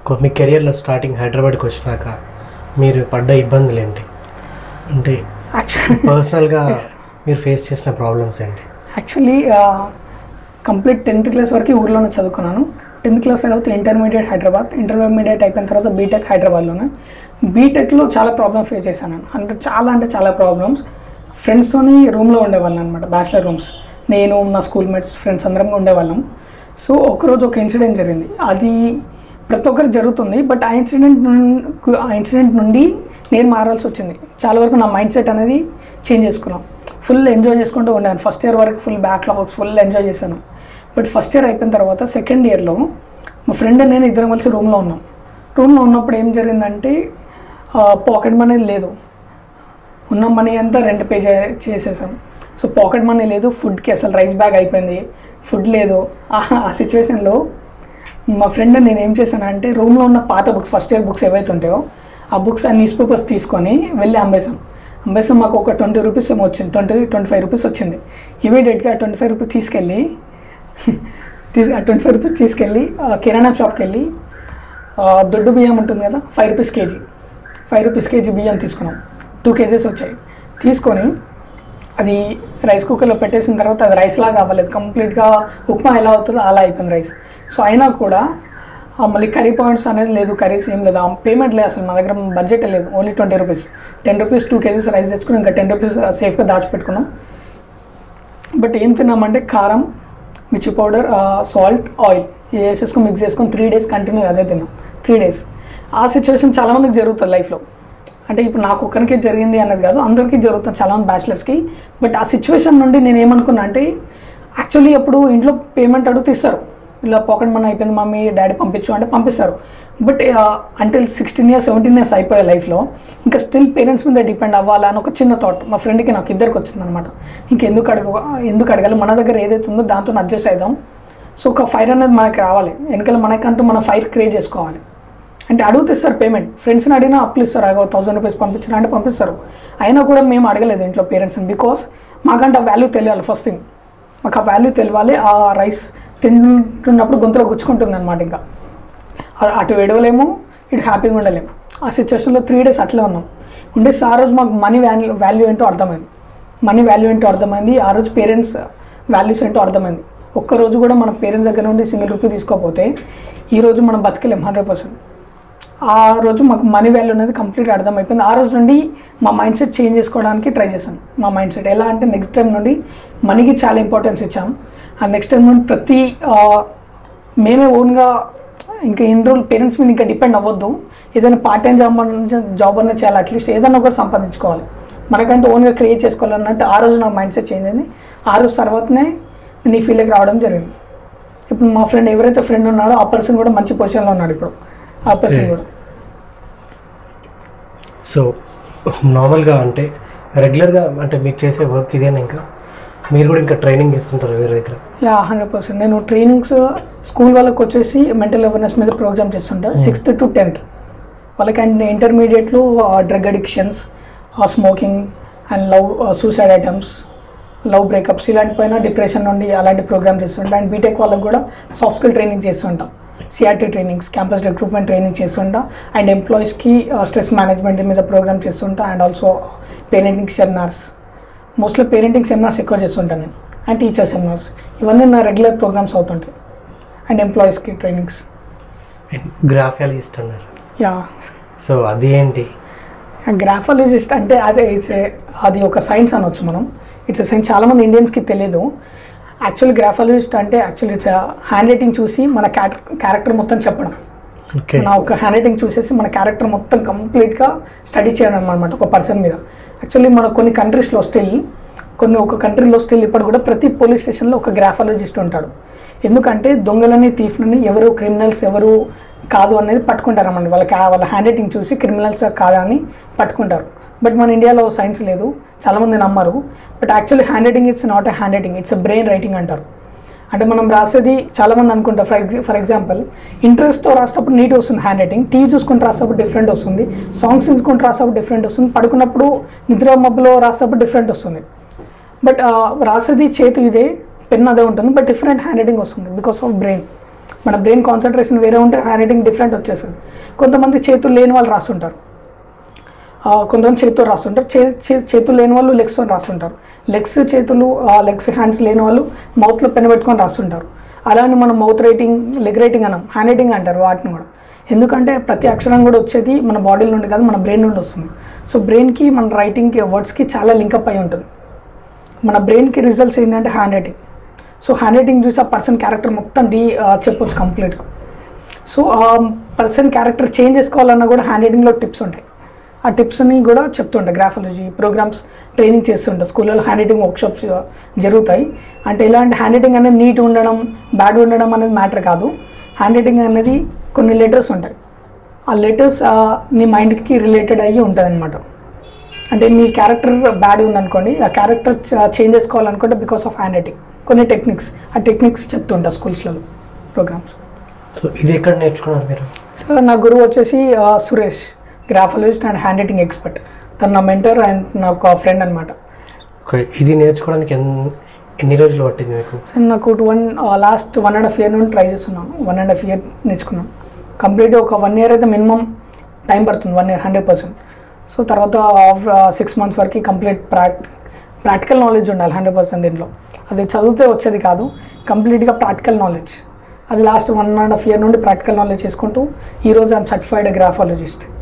కొ- మీ కెరియర్లో స్టార్టింగ్ హైదరాబాద్కి వచ్చినాక మీరు పడ్డ ఇబ్బందులు ఏంటి అంటే యాక్చువల్లీ పర్సనల్గా మీరు ఫేస్ చేసిన ప్రాబ్లమ్స్ ఏంటి యాక్చువల్లీ కంప్లీట్ టెన్త్ క్లాస్ వరకు ఊర్లోనే చదువుకున్నాను టెన్త్ క్లాస్ తర్వాత ఇంటర్మీడియట్ హైదరాబాద్ ఇంటర్మీడియట్ అయిపోయిన తర్వాత బీటెక్ హైదరాబాద్లోనే బీటెక్లో చాలా ప్రాబ్లమ్స్ ఫేస్ చేశాను నేను అంటే చాలా అంటే చాలా ప్రాబ్లమ్స్ ఫ్రెండ్స్తోని రూమ్లో ఉండేవాళ్ళం అనమాట బ్యాచిలర్ రూమ్స్ నేను నా స్కూల్ మేట్స్ ఫ్రెండ్స్ అందరం ఉండేవాళ్ళం సో ఒకరోజు ఒక ఇన్సిడెంట్ జరిగింది అది ప్రతి ఒక్కరికి జరుగుతుంది బట్ ఆ ఇన్సిడెంట్ నుం- ఆ ఇన్సిడెంట్ నుండి నేను మారాల్సి వచ్చింది చాలా వరకు నా మైండ్ సెట్ అనేది చేంజ్ చేసుకున్నాం ఫుల్ ఎంజాయ్ చేసుకుంటూ ఉండాను ఫస్ట్ ఇయర్ వరకు ఫుల్ బ్యాక్లాగ్స్ ఫుల్ ఎంజాయ్ చేశాను బట్ ఫస్ట్ ఇయర్ అయిపోయిన తర్వాత సెకండ్ ఇయర్లో మా ఫ్రెండ్ నేను ఇద్దరం కలిసి రూమ్లో ఉన్నాం రూమ్లో ఉన్నప్పుడు ఏం జరిగిందంటే పాకెట్ మనీ లేదు ఉన్న మనీ అంతా రెంట్ పే చే చేసేసాం సో పాకెట్ మనీ లేదు ఫుడ్కి అసలు రైస్ బ్యాగ్ అయిపోయింది ఫుడ్ లేదు ఆ ఆ సిచ్యువేషన్లో మా ఫ్రెండ్ నేను ఏం చేశానంటే రూమ్లో ఉన్న పాత బుక్స్ ఫస్ట్ ఇయర్ బుక్స్ ఏవైతే ఉంటాయో ఆ బుక్స్ ఆ న్యూస్ పేపర్స్ తీసుకొని వెళ్ళి అమ్మేసాం అమ్మేసాం మాకు ఒక ట్వంటీ రూపీస్ ఏమో వచ్చింది ట్వంటీ ట్వంటీ ఫైవ్ రూపీస్ వచ్చింది ఇమీడియట్గా ట్వంటీ ఫైవ్ రూపీస్ తీసుకెళ్ళి తీసు ట్వంటీ ఫైవ్ రూపీస్ తీసుకెళ్ళి ఆ, కిరాణా షాప్కి వెళ్ళి ఆ, దొడ్డు బియ్యం ఉంటుంది కదా five rupees KG five rupees KG బియ్యం తీసుకున్నాం టూ కేజీస్ వచ్చాయి తీసుకొని అది రైస్ కుక్కర్లో పెట్టేసిన తర్వాత అది రైస్ లాగా అవ్వలేదు కంప్లీట్గా ఉప్మా ఎలా అవుతుందో అలా అయిపోయింది రైస్ సో అయినా కూడా ఆ, మళ్ళీ కర్రీ పాయింట్స్ అనేది లేదు కర్రీస్ ఏం లేదు ఆ పేమెంట్ లేదు అసలు మా దగ్గర బడ్జెట్ లేదు only twenty rupees ten rupees two KGs rice తెచ్చుకుని ఇంకా టెన్ రూపీస్ సేఫ్గా దాచిపెట్టుకున్నాం బట్ ఏం తిన్నామంటే కారం మిర్చి పౌడర్ సాల్ట్ ఆయిల్ ఇది వేసేసుకొని మిక్స్ చేసుకొని త్రీ డేస్ కంటిన్యూ అదే తిన్నాం త్రీ డేస్ ఆ సిచ్యువేషన్ చాలామందికి జరుగుతుంది లైఫ్లో అంటే ఇప్పుడు నాకు ఒక్కరికి జరిగింది అన్నది కాదు అందరికీ జరుగుతుంది చాలామంది బ్యాచిలర్స్కి బట్ ఆ సిచ్యువేషన్ నుండి నేను ఏమనుకున్నా అంటే యాక్చువల్లీ అప్పుడు ఇంట్లో పేమెంట్ అడుగుతూ ఇస్తారు ఇలా పాకెట్ మనీ అయిపోయింది మమ్మీ డాడీ పంపించు అంటే పంపిస్తారు but until sixteen years seventeen years అయిపోయే లైఫ్లో ఇంకా స్టిల్ పేరెంట్స్ మీద డిపెండ్ అవ్వాలా అని ఒక చిన్న థాట్ మా ఫ్రెండ్కి నాకు ఇద్దరికి వచ్చిందనమాట ఇంకెందుకు అడగ ఎందుకు అడగాలి మన దగ్గర ఏదైతే ఉందో దాంతో అడ్జస్ట్ అవుదాం సో ఒక ఫైర్ అనేది మనకి రావాలి వెనకాల మనకంటూ మనం ఫైర్ క్రియేట్ చేసుకోవాలి అంటే అడుగుతిస్తారు పేమెంట్ ఫ్రెండ్స్ని అడిగినా అప్పులు ఇస్తారు అగో థౌసండ్ రూపీస్ పంపించిన అంటే పంపిస్తారు అయినా కూడా మేము అడగలేదు ఇంట్లో పేరెంట్స్ని బికాస్ మాకంటే ఆ వాల్యూ తెలియాలి ఫస్ట్ థింగ్ మాకు ఆ వాల్యూ తెలియాలి ఆ రైస్ తింటున్నప్పుడు గొంతులో గుచ్చుకుంటుంది అనమాట ఇంకా అ- అటు ఎడవలేము ఇటు హ్యాపీగా ఉండలేము ఆ సిచ్యువేషన్లో త్రీ డేస్ అట్లే ఉన్నాం ఉండే ఆ రోజు మాకు మనీ వాల్యూ వాల్యూ ఏంటో అర్థమైంది మనీ వాల్యూ ఏంటో అర్థమైంది ఆ రోజు పేరెంట్స్ వాల్యూస్ ఏంటో అర్థమైంది ఒక్క రోజు కూడా మన పేరెంట్స్ దగ్గర నుండి సింగిల్ రూపీ తీసుకోకపోతే ఈ రోజు మనం బతకలేం హండ్రెడ్ పర్సెంట్ ఆ రోజు మాకు మనీ వాల్యూ అనేది కంప్లీట్ అర్థమైపోయింది ఆ రోజు నుండి మా మైండ్ సెట్ చేంజ్ చేసుకోవడానికి ట్రై చేశాను మా మైండ్ సెట్ ఎలా అంటే నెక్స్ట్ టైం నుండి మనీకి చాలా ఇంపార్టెన్స్ ఇచ్చాం ఆ నెక్స్ట్ టైం నుండి ప్రతి ఆ, మేమే ఓన్గా ఇంకా ఇన్ని రోజులు పేరెంట్స్ మీద ఇంకా డిపెండ్ అవ్వద్దు ఏదైనా పార్ట్ టైం జాబ్ అన్న- జాబ్ అన్న చేయాలి అట్లీస్ట్ ఏదైనా ఒకటి సంపాదించుకోవాలి మనకంటే ఓన్గా క్రియేట్ చేసుకోవాలన్నట్టు ఆ రోజు నా మైండ్ సెట్ చేంజ్ అయింది ఆ రోజు తర్వాతనే నేను ఈ ఫీల్డ్కి రావడం జరిగింది ఇప్పుడు మా ఫ్రెండ్ ఎవరైతే ఫ్రెండ్ ఉన్నాడో ఆ పర్సన్ కూడా మంచి పొజిషన్లో ఉన్నాడు ఇప్పుడు ఆ పర్సన్ Okay. కూడా సో నార్మల్గా అంటే రెగ్యులర్గా అంటే మీరు చేసే వర్క్ ఇదేనా ఇంకా మీరు కూడా ఇంకా ట్రైనింగ్ ఇస్తుంటారు వేరే దగ్గర యా హండ్రెడ్ పర్సెంట్ నేను ట్రైనింగ్స్ స్కూల్ వాళ్ళకి వచ్చేసి మెంటల్ అవేర్నెస్ మీద ప్రోగ్రామ్ చేస్తుంటా సిక్స్త్ టు టెన్త్ వాళ్ళకి అండ్ ఇంటర్మీడియట్లో drug addictions smoking and love suicide items love breakups ఇలాంటి పైన డిప్రెషన్ నుండి అలాంటి ప్రోగ్రామ్ చేస్తుంటా అండ్ బీటెక్ వాళ్ళకి కూడా సాఫ్ట్ స్కిల్ ట్రైనింగ్ చేస్తుంటాం CRT trainings campus recruitment training చేస్తుంటా అండ్ ఎంప్లాయీస్కి స్ట్రెస్ మేనేజ్మెంట్ మీద ప్రోగ్రామ్ చేస్తుంటా and also parenting seminars mostly parenting seminars ఎక్కువ చేస్తుంటాను నేను అండ్ టీచర్ సెమినార్స్ ఇవన్నీ నా రెగ్యులర్ ప్రోగ్రామ్స్ అవుతుంటాయి అండ్ ఎంప్లాయీస్కి ట్రైనింగ్స్ గ్రాఫియాలజిస్ట్ అన్నారు యా సో అది ఏంటి గ్రాఫాలజిస్ట్ అంటే అదే ఇట్స్ అది ఒక సైన్స్ అనొచ్చు మనం ఇట్స్ సైన్స్ చాలామంది ఇండియన్స్కి తెలియదు యాక్చువల్ గ్రాఫాలజిస్ట్ అంటే యాక్చువల్ ఇట్స్ హ్యాండ్ రైటింగ్ చూసి మన క్యారెక్టర్ మొత్తం చెప్పడం ఓకే మన ఒక హ్యాండ్ రైటింగ్ చూసేసి మన క్యారెక్టర్ మొత్తం కంప్లీట్గా స్టడీ చేయడం అనమాట ఒక పర్సన్ మీద యాక్చువల్లీ మన కొన్ని కంట్రీస్లో స్టిల్ కొన్ని ఒక కంట్రీలో స్టిల్ ఇప్పుడు కూడా ప్రతి పోలీస్ స్టేషన్లో ఒక గ్రాఫాలజిస్ట్ ఉంటాడు ఎందుకంటే దొంగలని తీఫ్లని ఎవరు క్రిమినల్స్ ఎవరు కాదు అనేది పట్టుకుంటారు అన్నమాట వాళ్ళ ca- వాళ్ళ హ్యాండ్ రైటింగ్ చూసి క్రిమినల్స్ కాదా అని పట్టుకుంటారు బట్ మన ఇండియాలో సైన్స్ లేదు చాలామంది నమ్మరు but actually handwriting it's not a handwriting it's brain writing అంటారు అంటే మనం రాసేది చాలామంది అనుకుంటారు ఫర్ ఎగ్జా ఫర్ ఎగ్జాంపుల్ ఇంట్రెస్ట్తో రాసేటప్పుడు నీట్ వస్తుంది హ్యాండ్ రైటింగ్ టీవీ చూసుకుంటూ రాసేటప్పుడు డిఫరెంట్ వస్తుంది సాంగ్స్ చూసుకుంటూ రాసేటప్పుడు డిఫరెంట్ వస్తుంది పడుకున్నప్పుడు నిద్ర మబ్బులో రాసేటప్పుడు డిఫరెంట్ వస్తుంది బట్ రాసేది చేతు ఇదే పెన్ అదే ఉంటుంది బట్ డిఫరెంట్ హ్యాండ్ రైటింగ్ వస్తుంది బికాస్ ఆఫ్ బ్రెయిన్ మన బ్రెయిన్ కాన్సన్ట్రేషన్ వేరే ఉంటే హ్యాండ్ రైటింగ్ డిఫరెంట్ వచ్చేస్తుంది కొంతమంది చేతులు లేని వాళ్ళు రాస్తుంటారు ఆ, కొంతమంది చేతితో రాస్తుంటారు చే చే- చేతులు లేని వాళ్ళు లెగ్స్తో రాస్తుంటారు లెగ్స్ చేతులు లెగ్స్ హ్యాండ్స్ లేని వాళ్ళు మౌత్లో పెన్ పెట్టుకొని రాస్తుంటారు అలానే మనం మౌత్ రైటింగ్ లెగ్ రైటింగ్ అనం హ్యాండ్ రైటింగ్ అంటారు వాటిని కూడా ఎందుకంటే ప్రతి అక్షరం కూడా వచ్చేది మన బాడీ నుండి కాదు మన బ్రెయిన్ నుండి వస్తుంది సో బ్రెయిన్కి మన రైటింగ్కి వర్డ్స్కి చాలా లింకప్ అయి ఉంటుంది మన బ్రెయిన్కి రిజల్ట్స్ ఏంటంటే handwriting so handwriting చూసి ఆ పర్సన్ క్యారెక్టర్ మొత్తం డీ చెప్పొచ్చు కంప్లీట్గా సో ఆ పర్సన్ క్యారెక్టర్ చేంజ్ చేసుకోవాలన్నా కూడా హ్యాండ్ రైటింగ్లో టిప్స్ ఉంటాయి ఆ టిప్స్ని కూడా చెప్తుంటాయి గ్రాఫాలజీ ప్రోగ్రామ్స్ ట్రైనింగ్ చేస్తుంటాయి స్కూళ్ళలో హ్యాండ్ రైటింగ్ వర్క్షాప్స్ జరుగుతాయి అంటే ఎలాంటి హ్యాండ్ రైటింగ్ అనేది నీట్ ఉండడం బ్యాడ్ ఉండడం అనేది మ్యాటర్ కాదు హ్యాండ్ రైటింగ్ అనేది కొన్ని లెటర్స్ ఉంటాయి ఆ లెటర్స్ నీ మైండ్కి రిలేటెడ్ అయ్యి ఉంటుంది అనమాట అంటే మీ క్యారెక్టర్ బ్యాడ్ ఉందనుకోండి ఆ క్యారెక్టర్ చేంజ్ చేసుకోవాలనుకుంటే బికాస్ ఆఫ్ హ్యాండ్ రైటింగ్ కొన్ని టెక్నిక్స్ ఆ టెక్నిక్స్ చెప్తుంటా స్కూల్స్లలో ప్రోగ్రామ్స్ సో ఇది ఎక్కడ నేర్చుకున్నారు మీరు సో నా గురువు వచ్చేసి ఆ, Suresh graphologist and handwriting expert తను నా మెంటర్ అండ్ నాకు ఫ్రెండ్ అనమాట ఓకే ఇది నేర్చుకోవడానికి ఎన్ ఎన్ని రోజులు పట్టింది మీకు సో నాకు one last one and half year నుండి ట్రై చేస్తున్నాను వన్ అండ్ హాఫ్ ఇయర్ నేర్చుకున్నాను కంప్లీట్ ఒక వన్ ఇయర్ అయితే మినిమం టైం పడుతుంది one year hundred percent so తర్వాత సిక్స్ మంత్స్ వరకు కంప్లీట్ ప్రాక్ట్ ప్రాక్టికల్ నాలెడ్జ్ ఉండాలి హండ్రెడ్ పర్సెంట్ దీంట్లో అది చదివితే వచ్చేది కాదు కంప్లీట్గా ప్రాక్టికల్ నాలెడ్జ్ అది last one and half year నుండి ప్రాక్టికల్ నాలెడ్జ్ చేసుకుంటూ ఈరోజు ఐఎమ్ సర్టిఫైడ్ గ్రాఫాలజిస్ట్